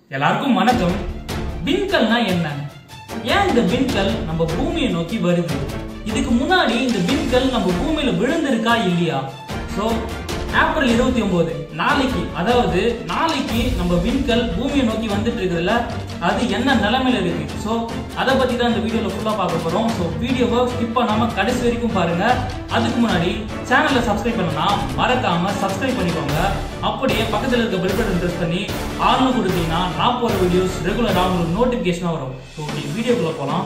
எல்லாருக்கும் வணக்கம் விண்கல்னா என்ன ஏன் இந்த விண்கல் நம்ம பூமியை நோக்கி வருது இதுக்கு முன்னாடி இந்த விண்கல் நம்ம பூமியில விழுந்திருக்கா இல்லையா சோ ஏப்ரல் இருபத்தி ஒன்பது நாளைக்கு அதாவது நாளைக்கு நம்ம விண்கல் பூமியை நோக்கி வந்துட்டு இருக்குதுல்ல அது என்ன நிலைமையில இருக்கு சோ அதை பத்தி தான் இந்த வீடியோல ஃபுல்லா பார்க்க போறோம் சோ வீடியோவை ஸ்கிப் பண்ணாம கடைசி வரைக்கும் பாருங்க அதுக்கு முன்னாடி சேனலை சப்ஸ்கிரைப் பண்ணனா மறக்காம சப்ஸ்கிரைப் பண்ணிக்கோங்க அப்படியே பக்கத்துல இருக்க பெல் பட்டன் பிரஸ் பண்ணி ஆல்னு கொடுத்தீங்கன்னா நான் போற வீடியோஸ் ரெகுலரா உங்களுக்கு நோட்டிபிகேஷனா வரும் ஓகே வீடியோக்குள்ள போலாம்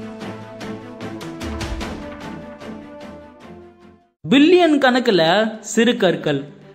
பில்லியன் கணக்குல சிறு கற்கள்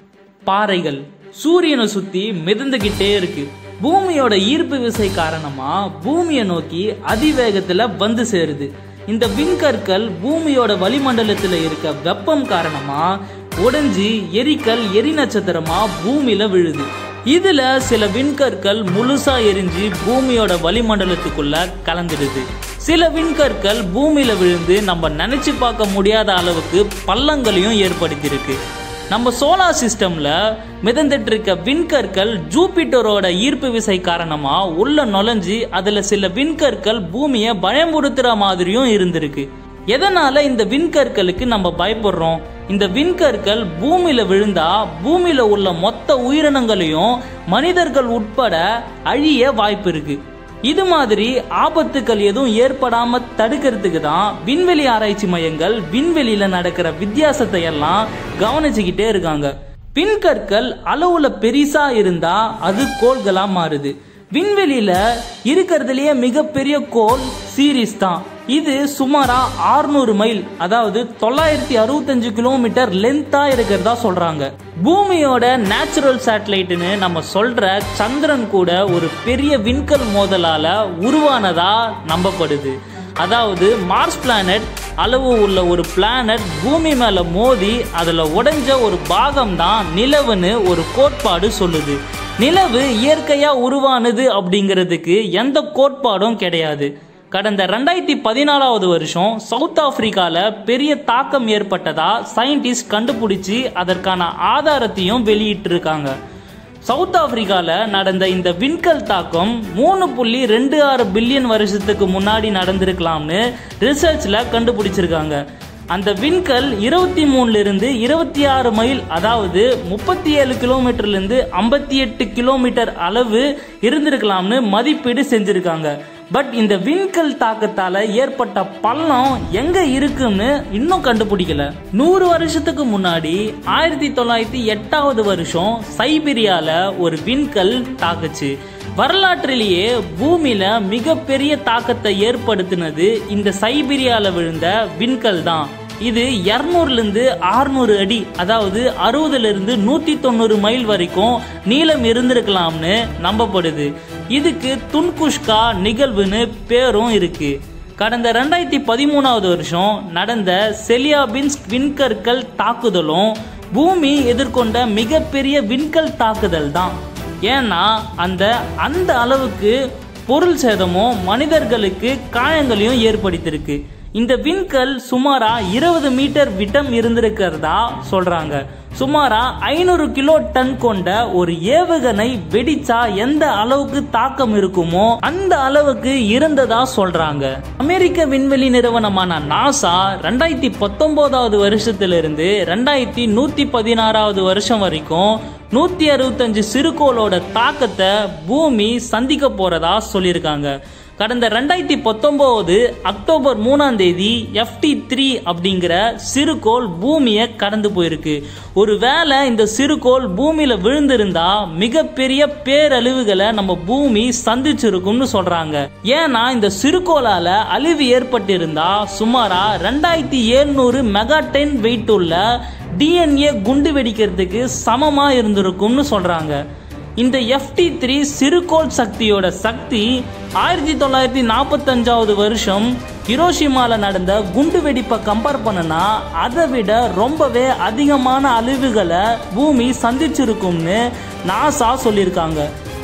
பாறைகள் சூரியனை சுத்தி மிதந்துகிட்டே இருக்கு பூமியோட ஈர்ப்பு விசை காரணமா பூமியை நோக்கி அதிவேகத்துல வந்து சேருது இந்த விண்கற்கள் பூமியோட வளிமண்டலத்துல இருக்க வெப்பம் காரணமா உடைஞ்சி எரிக்கல் எரி நட்சத்திரமா பூமியில விழுது இதுல சில விண்கற்கள் முழுசா எரிஞ்சு பூமியோட வளிமண்டலத்துக்குள்ள கலந்துடுது சில விண்கற்கள் பூமியில விழுந்து நம்ம நினைச்சு பார்க்க முடியாத அளவுக்கு பள்ளங்களையும் ஏற்படுத்தியிருக்கு நம்ம சோலார் சிஸ்டம்ல மிதந்துட்டு இருக்க விண்கற்கள் ஜூபிட்டரோட ஈர்ப்பு விசை காரணமா உள்ள நுழைஞ்சு அதுல சில விண்கற்கள் பூமியை பயமுறுத்துற மாதிரியும் இருந்திருக்கு எதனால இந்த விண்கற்களுக்கு நம்ம பயப்படுறோம் இந்த விண்கற்கள் பூமியில விழுந்தா பூமியில உள்ள மொத்த உயிரினங்களையும் மனிதர்கள் உட்பட அழிய வாய்ப்பு இருக்கு இது மாதிரி ஆபத்துக்கள் எதுவும் ஏற்படாம தடுக்கிறதுக்கு தான் விண்வெளி ஆராய்ச்சி மையங்கள் விண்வெளியில நடக்கிற வித்தியாசத்தை எல்லாம் கவனிச்சுக்கிட்டே இருக்காங்க விண்கற்கள் அளவுல பெரிசா இருந்தா அது கோள்களா மாறுது விண்வெளியில இருக்கிறதுலயே மிகப்பெரிய கோள் சீரிஸ் தான் இது சுமாரா 600 மைல் அதாவது தொள்ளாயிரத்தி அறுபத்தஞ்சு கிலோமீட்டர் லென்த்தா இருக்கிறதா சொல்றாங்க பூமியோட நேச்சுரல் சேட்டலைட்னு நம்ம சொல்ற சந்திரன் கூட ஒரு பெரிய விண்கல் மோதலால உருவானதா நம்பப்படுது அதாவது மார்ஸ் பிளானட் அளவு உள்ள ஒரு பிளானட் பூமி மேல மோதி அதுல உடைஞ்ச ஒரு பாகம் தான் நிலவுன்னு ஒரு கோட்பாடு சொல்லுது நிலவு இயற்கையா உருவானது அப்படிங்கிறதுக்கு எந்த கோட்பாடும் கிடையாது கடந்த ரெண்டாயிரத்தி பதினாலாவது வருஷம் சவுத் ஆப்பிரிக்கால பெரிய தாக்கம் ஏற்பட்டதா சயின்டிஸ்ட் கண்டுபிடிச்சு அதற்கான ஆதாரத்தையும் வெளியிட்டிருக்காங்க சவுத் ஆப்பிரிக்கால நடந்த இந்த விண்கல் தாக்கம் மூணு புள்ளி ரெண்டு ஆறு பில்லியன் வருஷத்துக்கு முன்னாடி நடந்திருக்கலாம்னு ரிசர்ச்ல கண்டுபிடிச்சிருக்காங்க அந்த விண்கல் இருபத்தி மூணுல இருந்து இருபத்தி ஆறு மைல் அதாவது முப்பத்தி ஏழு கிலோமீட்டர்ல இருந்து ஐம்பத்தி எட்டு கிலோமீட்டர் அளவு இருந்திருக்கலாம்னு மதிப்பீடு செஞ்சிருக்காங்க பட் இந்த விண்கல் தாக்கத்தால ஏற்பட்ட பள்ளம் எங்க இருக்குன்னு இன்னும் கண்டுபிடிக்கல நூறு வருஷத்துக்கு முன்னாடி ஆயிரத்தி தொள்ளாயிரத்தி எட்டாவது வருஷம் சைபீரியால ஒரு விண்கல் தாக்குச்சு வரலாற்றிலேயே பூமியில மிகப்பெரிய தாக்கத்தை ஏற்படுத்தினது இந்த சைபீரியால விழுந்த விண்கல் தான் இது இருநூறுல இருந்து அறுநூறு அடி அதாவது அறுபதுல இருந்து நூத்தி தொண்ணூறு மைல் வரைக்கும் நீளம் இருந்திருக்கலாம்னு நம்பப்படுது இதுக்கு துன்குஷ்கா நிகழ்வுன்னு பேரும் இருக்கு கடந்த ரெண்டாயிரத்தி பதிமூணாவது வருஷம் நடந்த செலியாபின்ஸ்க் விண்கற்கள் தாக்குதலும் பூமி எதிர்கொண்ட மிகப்பெரிய விண்கல் தாக்குதல் தான் ஏன்னா அந்த அந்த அளவுக்கு பொருள் சேதமும் மனிதர்களுக்கு காயங்களையும் ஏற்படுத்தியிருக்கு இந்த விண்கல் சுமாரா இருபது மீட்டர் விட்டம் இருந்திருக்கிறதா சொல்றாங்க சுமாரா ஐநூறு கிலோ டன் கொண்ட ஒரு ஏவுகணை வெடிச்சா எந்த அளவுக்கு தாக்கம் இருக்குமோ அந்த அளவுக்கு இருந்ததா சொல்றாங்க அமெரிக்க விண்வெளி நிறுவனமான நாசா ரெண்டாயிரத்தி பத்தொன்பதாவது வருஷத்திலிருந்து ரெண்டாயிரத்தி நூத்தி பதினாறாவது வருஷம் வரைக்கும் நூத்தி அறுபத்தஞ்சு சிறுகோளோட தாக்கத்தை பூமி சந்திக்க போறதா சொல்லியிருக்காங்க கடந்த ரெண்டாயிரத்தி பத்தொன்பது அக்டோபர் மூணாம் தேதி எஃப்டி த்ரீ அப்படிங்கிற சிறுகோள் பூமியை கடந்து போயிருக்கு ஒருவேளை இந்த சிறுகோள் பூமியில விழுந்திருந்தா மிகப்பெரிய பேரழிவுகளை நம்ம பூமி சந்திச்சிருக்கும்னு சொல்றாங்க ஏன்னா இந்த சிறுகோளால அழிவு ஏற்பட்டிருந்தா சுமாரா ரெண்டாயிரத்தி எழுநூறு மெகாடென் வெயிட் உள்ள டிஎன்ஏ குண்டு வெடிக்கிறதுக்கு சமமா இருந்திருக்கும்னு சொல்றாங்க இந்த எஃப்டி த்ரீ சிறுகோள் சக்தியோட சக்தி ஆயிரத்தி தொள்ளாயிரத்தி நாற்பத்தஞ்சாவது வருஷம் ஹிரோஷிமால நடந்த குண்டு வெடிப்பை கம்பேர் பண்ணனா அதை விட ரொம்பவே அதிகமான அழிவுகளை பூமி சந்திச்சிருக்கும்னு நாசா சொல்லியிருக்காங்க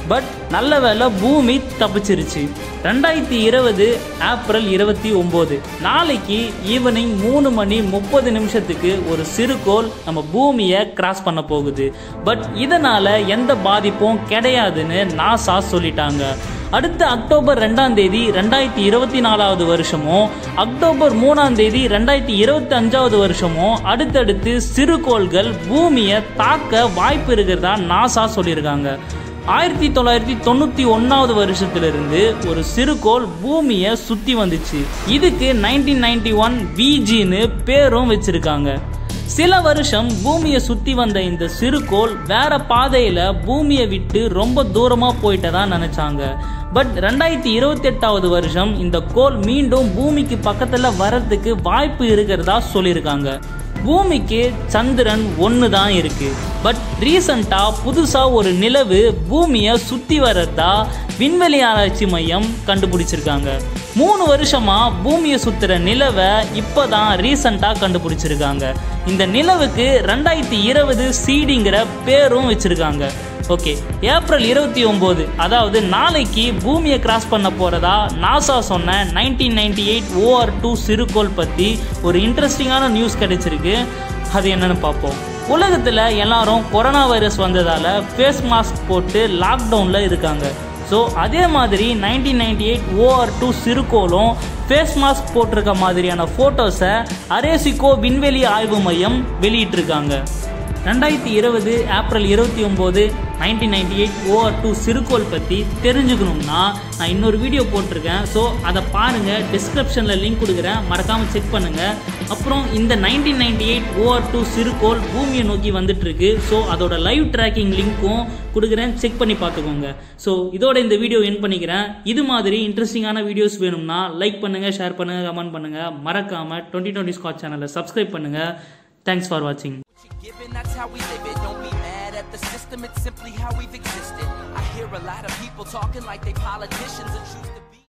பட் நல்ல வேளை பூமி தப்பிச்சிருச்சு ரெண்டாயிரத்தி இருபது ஏப்ரல் இருபத்தி ஒம்பது நாளைக்கு ஈவினிங் மூணு மணி முப்பது நிமிஷத்துக்கு ஒரு சிறுகோள் நம்ம பூமியை கிராஸ் பண்ண போகுது பட் இதனால எந்த பாதிப்பும் கிடையாதுன்னு நாசா சொல்லிட்டாங்க அடுத்த அக்டோபர் ரெண்டாம் தேதி ரெண்டாயிரத்தி இருபத்தி நாலாவது வருஷமும் அக்டோபர் மூணாம் தேதி ரெண்டாயிரத்தி இருபத்தி அஞ்சாவது வருஷமும் அடுத்தடுத்து சிறுகோள்கள் பூமியை தாக்க வாய்ப்பு இருக்கிறதா நாசா சொல்லியிருக்காங்க ஆயிரத்தி தொள்ளாயிரத்தி தொண்ணூற்றி ஒன்றாவது வருஷத்திலிருந்து ஒரு சிறுகோள் பூமியை சுற்றி வந்துச்சு இதுக்கு நைன்டீன் நைன்டி ஒன் விஜின்னு பேரும் வச்சிருக்காங்க சில வருஷம் பூமியை சுத்தி வந்த இந்த சிறுகோள் வேற பாதையில பூமியை விட்டு ரொம்ப தூரமா போயிட்டதா நினைச்சாங்க பட் ரெண்டாயிரத்தி இருபத்தி எட்டாவது வருஷம் இந்த கோள் மீண்டும் பூமிக்கு பக்கத்துல வர்றதுக்கு வாய்ப்பு இருக்கிறதா சொல்லியிருக்காங்க பூமிக்கு சந்திரன் ஒன்று தான் இருக்கு பட் ரீசண்டா புதுசா ஒரு நிலவு பூமியை சுத்தி வர்றதா விண்வெளி ஆராய்ச்சி மையம் கண்டுபிடிச்சிருக்காங்க மூணு வருஷமா பூமியை சுத்துற நிலவை இப்பதான் ரீசண்டா கண்டுபிடிச்சிருக்காங்க இந்த நிலவுக்கு ரெண்டாயிரத்தி இருபது சீடிங்கிற பேரும் வச்சிருக்காங்க ஓகே ஏப்ரல் இருபத்தி ஒம்பது அதாவது நாளைக்கு பூமியை கிராஸ் பண்ண போகிறதா நாசா சொன்ன nineteen ninety eight OR two சிறுகோள் பற்றி ஒரு இன்ட்ரெஸ்டிங்கான நியூஸ் கிடைச்சிருக்கு அது என்னன்னு பார்ப்போம் உலகத்தில் எல்லாரும் கொரோனா வைரஸ் வந்ததால் ஃபேஸ் மாஸ்க் போட்டு லாக்டவுனில் இருக்காங்க ஸோ அதே மாதிரி nineteen ninety eight OR two சிறுகோளும் ஃபேஸ் மாஸ்க் போட்டிருக்க மாதிரியான ஃபோட்டோஸை அரேசிகோ விண்வெளி ஆய்வு மையம் வெளியிட்டிருக்காங்க ரெண்டாயிரத்தி இருபது ஏப்ரல் இருபத்தி ஒம்பது nineteen ninety eight OR two சிறுகோள் பற்றி தெரிஞ்சுக்கணும்னா நான் இன்னொரு வீடியோ போட்டிருக்கேன் ஸோ அதை பாருங்கள் டிஸ்கிரிப்ஷனில் லிங்க் கொடுக்குறேன் மறக்காமல் செக் பண்ணுங்கள் அப்புறம் இந்த nineteen ninety eight OR two சிறுகோள் பூமியை நோக்கி வந்துட்டுருக்கு ஸோ அதோட லைவ் ட்ராக்கிங் லிங்க்கும் கொடுக்குறேன் செக் பண்ணி பார்த்துக்கோங்க ஸோ இதோட இந்த வீடியோ என் பண்ணிக்கிறேன் இது மாதிரி இன்ட்ரெஸ்டிங்கான வீடியோஸ் வேணும்னா லைக் பண்ணுங்கள் ஷேர் பண்ணுங்கள் கமெண்ட் பண்ணுங்கள் மறக்காமல் டுவெண்ட்டி டுவெண்ட்டி ஸ்காட் சேனலை சப்ஸ்கிரைப் பண்ணுங்கள் தேங்க்ஸ் ஃபார் வாட்சிங் Given that's how we live it. Don't be mad at the system, it's simply how we've existed. I hear a lot of people talking like they politicians and choose to be.